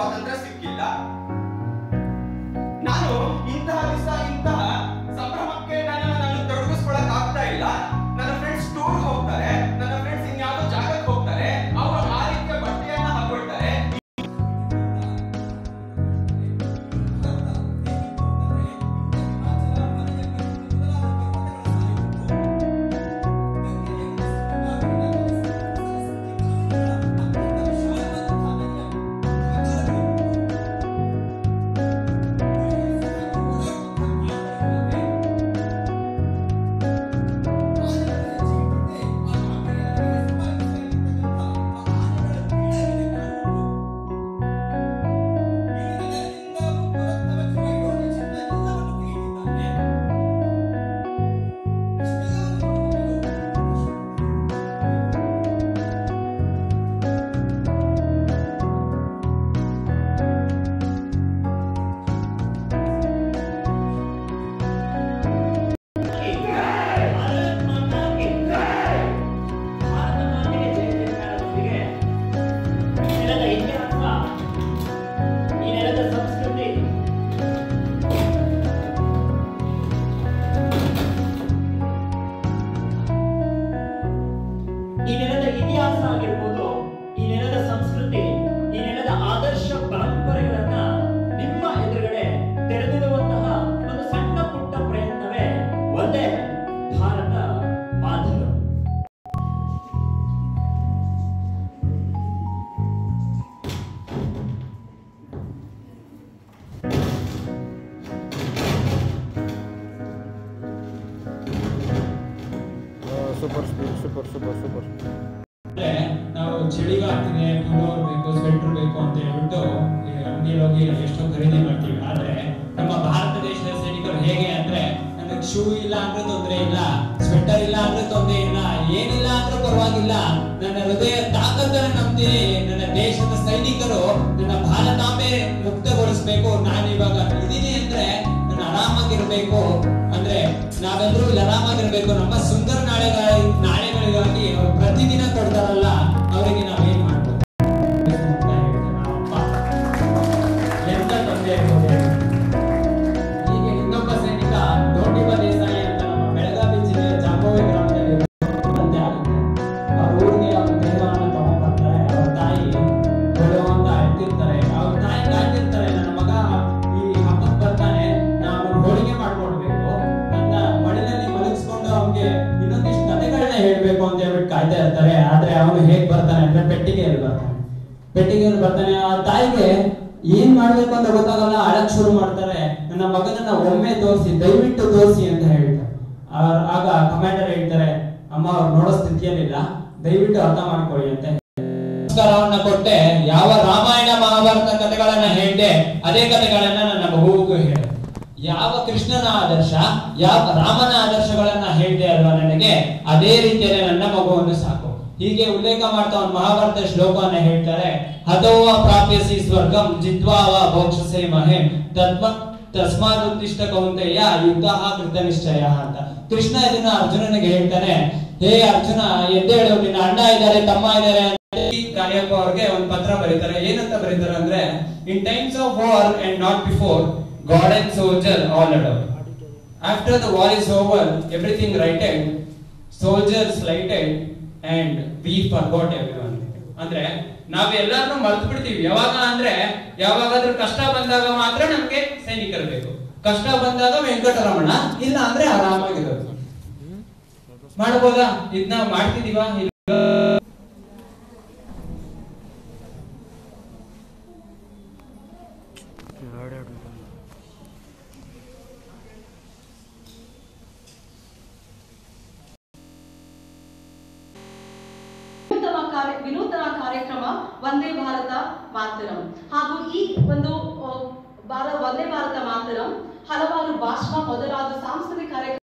ಸ್ವಾತಂತ್ರ್ಯ ಸಿಕ್ಕಿಲ್ಲ ನಾನು ಇಂತಹ ದಿವಸ ಇಂತಹ ಸಂಭ್ರಮಕ್ಕೆ ನನ್ನ ನಾನು ತೊಡಗಿಸ್ಕೊಳಕ್ ಆಗ್ತಾ ಇಲ್ಲ ನನ್ನ ಫ್ರೆಂಡ್ಸ್ ಟೂರ್ ಹೋಗ್ತಾರೆ ನನ್ನ ಫ್ರೆಂಡ್ಸ್ ಇನ್ಯಾವುದೋ ಜಾಗಕ್ಕೆ ಹೋಗ್ತಾರೆ ಅವರು ಆ ರೀತಿಯ ಬಟ್ಟೆಯನ್ನ ಹಾಕೊಳ್ತಾರೆ ಸಂಸ್ಕೃತಿ ಈ ನೆಲದ ಇತಿಹಾಸ ಆಗಿರ್ಬೋದು ಈ ನೆಲದ ಸಂಸ್ಕೃತಿ ಈ ನೆಲದ ಆದರ್ಶ ಪರಂಪರೆಗಳನ್ನ ನಿಮ್ಮ ಎದುರುಗಡೆ ತೆರೆದಿಡುವಂತಹ ಒಂದು ಸಣ್ಣ ಪುಟ್ಟ ಪ್ರಯತ್ನವೇ ಒಂದೇ ಭಾರತ ಮಾಧ್ಯಮ ಸೂಪರ್ ಸೂಪರ್ ಸೂಪರ್ ಸೂಪರ್ ಅಂದ್ರೆ ನಾವು ಚಳಿಗಾಗ್ತಿದೆ ಪುಲೋರ್ ಬೇಕು ಸ್ವೆಟರ್ ಬೇಕು ಅಂತ ಹೇಳ್ಬಿಟ್ಟು ಈ ಅಂಗಡಿಯಲ್ಲಿ ಹೋಗಿ ಎಷ್ಟೋ ಖರೀದಿ ಮಾಡ್ತೀವಿ ಆದ್ರೆ ನಮ್ಮ ಭಾರತ ದೇಶದ ಸೈನಿಕರು ಹೇಗೆ ಅಂದ್ರೆ ನನಗೆ ಶೂ ಇಲ್ಲ ಅಂದ್ರೆ ತೊಂದರೆ ಇಲ್ಲ ಸ್ವೆಟರ್ ಇಲ್ಲ ಅಂದ್ರೆ ತೊಂದರೆ ಇಲ್ಲ ಏನಿಲ್ಲ ಅಂದ್ರೂ ಪರವಾಗಿಲ್ಲ ನನ್ನ ಹೃದಯ ತಾಕತ್ತನ್ನ ನಂಬ್ತೀನಿ ನನ್ನ ದೇಶದ ಸೈನಿಕರು ನನ್ನ ಭಾರತಾಂಬೆ ಮುಕ್ತಗೊಳಿಸ್ಬೇಕು ನಾನು ಇವಾಗ ಇದೀನಿ ಅಂದ್ರೆ ನಾನು ಆರಾಮಾಗಿರ್ಬೇಕು ಅಂದ್ರೆ ನಾವೆಲ್ಲರೂ ಇಲ್ಲಿ ಆರಾಮಾಗಿರ್ಬೇಕು ನಮ್ಮ ಸುಂದರ ನಾಳೆಗಳ ನಾಳೆಗಳಿಗಾಗಿ ಅವ್ರು ಪ್ರತಿದಿನ ಕೊಡ್ತಾರಲ್ಲ ಅವರಿಗೆ ನಾವೇನ್ ಮಾಡ್ಬೇಕು ಅಂತ ಹೇಳ್ತಾರೆ ನಮ್ಮಪ್ಪ. ಎಂತ ತಂದೆ ಇರ್ಬೋದು ಹೇಳಿ. ಹೀಗೆ ಇನ್ನೊಬ್ಬ ಸೈನಿಕ ದೊಡ್ಡಿಬ ದೇಸಾಯಿ ಅಂತ ನಮ್ಮ ಬೆಳಗಾವಿ ಜಿಲ್ಲೆಯ ಜಾಂಬೋವಿ ಗ್ರಾಮದಲ್ಲಿ ತಂದೆ ಆಗುತ್ತೆ ಅವ್ರ ಊರಿಗೆ ಅವ್ರ ದೇವರನ್ನ ತಗೊಂಡ್ಬರ್ತಾರೆ ಅವ್ರ ತಾಯಿ ಒಳ್ಳೆವ ಅಂತ ಅಳ್ತಿರ್ತಾರೆ ಅವ್ರ ತಾಯಿ ಕಾಯ್ತಿರ್ತಾರೆ ನನ್ನ ಮಗ ಈ ಹಬ್ಬಕ್ಕೆ ಬರ್ತಾನೆ ನಾನು ಹೋಳಿಗೆ ಮಾಡ್ಕೊಡ್ಬೇಕು ನನ್ನ ಮಡಿಲಲ್ಲಿ ಮಲಗಿಸ್ಕೊಂಡು ಅವ್ನಿಗೆ ಇನ್ನೊಂದಿಷ್ಟು ಕಥೆಗಳನ್ನ ಹೇಳ್ಬೇಕು ಅಂತ ಹೇಳ್ಬಿಟ್ಟು ಕಾಯ್ತಾ ಇರ್ತಾರೆ ಆದ್ರೆ ಅವನು ಹೇಗ್ ಬರ್ತಾನೆ ಅಂದ್ರೆ ಪೆಟ್ಟಿಗೆಯಲ್ಲಿ ಬರ್ತಾನೆ ಪೆಟ್ಟಿಗೆಯಲ್ಲಿ ಬರ್ತಾನೆ ಆ ತಾಯಿಗೆ ಏನ್ ಮಾಡ್ಬೇಕು ಅಂತ ಗೊತ್ತಾಗಲ್ಲ ಅಳಕ್ ಶುರು ಮಾಡ್ತಾರೆ ನನ್ನ ಮಗನನ್ನ ಒಮ್ಮೆ ತೋರಿಸಿ ದಯವಿಟ್ಟು ತೋರಿಸಿ ಅಂತ ಹೇಳ್ತಾರೆ ಆ- ಆಗ ಕಮಾಂಡರ್ ಹೇಳ್ತಾರೆ ಅಮ್ಮ ಅವ್ರು ನೋಡೋ ಸ್ಥಿತಿಯಲ್ಲಿಲ್ಲ ದಯವಿಟ್ಟು ಅರ್ಥ ಮಾಡ್ಕೊಳ್ಳಿ ಅಂತ ನಮಸ್ಕಾರವನ್ನ ಕೊಟ್ಟೆ ಯಾವ ರಾಮಾಯಣ ಮಹಾಭಾರತ ಕಥೆಗಳನ್ನ ಹೇಳ್ದೆ ಅದೇ ಕಥೆಗಳನ್ನ ನನ್ನ ಮಗುವಿಗೂ ಹೇಳಿದೆ ಯಾವ ಕೃಷ್ಣನ ಆದರ್ಶ ಯಾವ ರಾಮನ ಆದರ್ಶಗಳನ್ನ ಹೇಳ್ದೆ ಅಲ್ವಾ ನನಗೆ ಅದೇ ರೀತಿಯಲ್ಲಿ ನನ್ನ ಮಗುವನ್ನು ಸಾಕು ಹೀಗೆ ಉಲ್ಲೇಖ ಮಾಡ್ತಾ ಒಂದು ಮಹಾಭಾರತ ಶ್ಲೋಕವನ್ನ ಹೇಳ್ತಾರೆ ಹತೋವ ಪ್ರಾಪ್ಯಸಿ ಸ್ವರ್ಗಂ ಜಿದ್ವಾವ ಭೋಕ್ಷಸೆ ಮಹೇಂ ತದ್ಮ ತಸ್ಮಾತ್ ಉತ್ತಿಷ್ಟ ಕೌಂತೆಯ ಯುದ್ಧ ಕೃತ ನಿಶ್ಚಯ ಅಂತ ಕೃಷ್ಣ ಇದನ್ನ ಅರ್ಜುನನಿಗೆ ಹೇಳ್ತಾನೆ ಹೇ ಅರ್ಜುನ ಎದ್ದೇಳು ನಿನ್ನ ಅಣ್ಣ ಇದ್ದಾರೆ ತಮ್ಮ ಇದ್ದಾರೆ ಕಾರ್ಯಪ್ಪ ಅವ್ರಿಗೆ ಒಂದು ಪತ್ರ ಬರೀತಾರೆ ಏನಂತ ಬರೀತಾರೆ ಅಂದ್ರೆ in times of war and not before God and soldier all adore after the war is over everything righted soldiers lighted and we forgot everyone ಅಂದ್ರೆ ನಾವೆಲ್ಲರನ್ನು ಮರ್ತು ಬಿಡ್ತೀವಿ ಯಾವಾಗ ಅಂದ್ರೆ ಯಾವಾಗಾದ್ರೂ ಕಷ್ಟ ಬಂದಾಗ ಮಾತ್ರ ನಮ್ಗೆ ಸೈನಿಕರು ಬೇಕು ಕಷ್ಟ ಬಂದಾಗ ವೆಂಕಟರಮಣ ಇಲ್ಲ ಅಂದ್ರೆ ಆರಾಮಾಗಿರೋದು ಮಾಡ್ಬೋದಾ ಇದನ್ನ ಮಾಡ್ತಿದೀವಾ ಇಲ್ಲ ವಿನೂತನ ಕಾರ್ಯ ವಿನೂತನ ಕಾರ್ಯಕ್ರಮ ವಂದೇ ಭಾರತ ಮಾತರಂ ಹಾಗೂ ಈ ಒಂದು ಆ, ಭಾರ ವಂದೇ ಭಾರತ ಮಾತರಂ ಹಲವಾರು ಭಾಷಣ ಮೊದಲಾದ ಸಾಂಸ್ಕೃತಿಕ ಕಾರ್ಯಕ್ರಮ